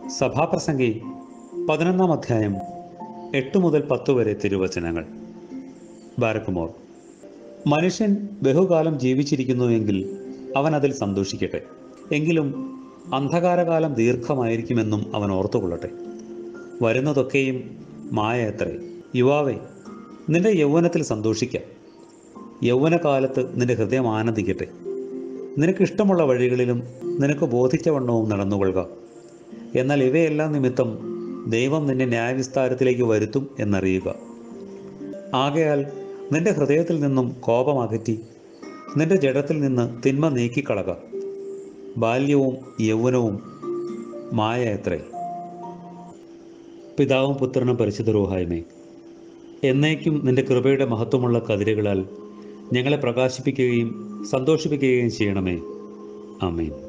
സഭാപ്രസംഗി പതിനൊന്നാം അധ്യായം എട്ട് മുതൽ പത്ത് വരെ തിരുവചനങ്ങൾ ബാരക്കുമോർ മനുഷ്യൻ ബഹുകാലം ജീവിച്ചിരിക്കുന്നുവെങ്കിൽ അവൻ അതിൽ സന്തോഷിക്കട്ടെ എങ്കിലും അന്ധകാരകാലം ദീർഘമായിരിക്കുമെന്നും അവൻ ഓർത്തുകൊള്ളട്ടെ വരുന്നതൊക്കെയും മായ എത്രേ യുവാവേ നിന്റെ യൗവനത്തിൽ സന്തോഷിക്കാം യൗവനകാലത്ത് നിന്റെ ഹൃദയം ആനന്ദിക്കട്ടെ നിനക്ക് ഇഷ്ടമുള്ള വഴികളിലും നിനക്ക് ബോധിച്ചവണ്ണവും നടന്നുകൊള്ളുക എന്നാൽ ഇവയെല്ലാം നിമിത്തം ദൈവം നിന്നെ ന്യായവിസ്താരത്തിലേക്ക് വരുത്തും എന്നറിയുക ആകയാൽ നിന്റെ ഹൃദയത്തിൽ നിന്നും കോപം അകറ്റി നിന്റെ ജഡത്തിൽ നിന്ന് തിന്മ നീക്കിക്കളക ബാല്യവും യൗവനവും മായ എത്രേ പിതാവും പുത്രനും പരിശുദ്ധ റൂഹായ്മേ എന്നേക്കും നിന്റെ കൃപയുടെ മഹത്വമുള്ള കതിരുകളാൽ ഞങ്ങളെ പ്രകാശിപ്പിക്കുകയും സന്തോഷിപ്പിക്കുകയും ചെയ്യണമേ ആമേൻ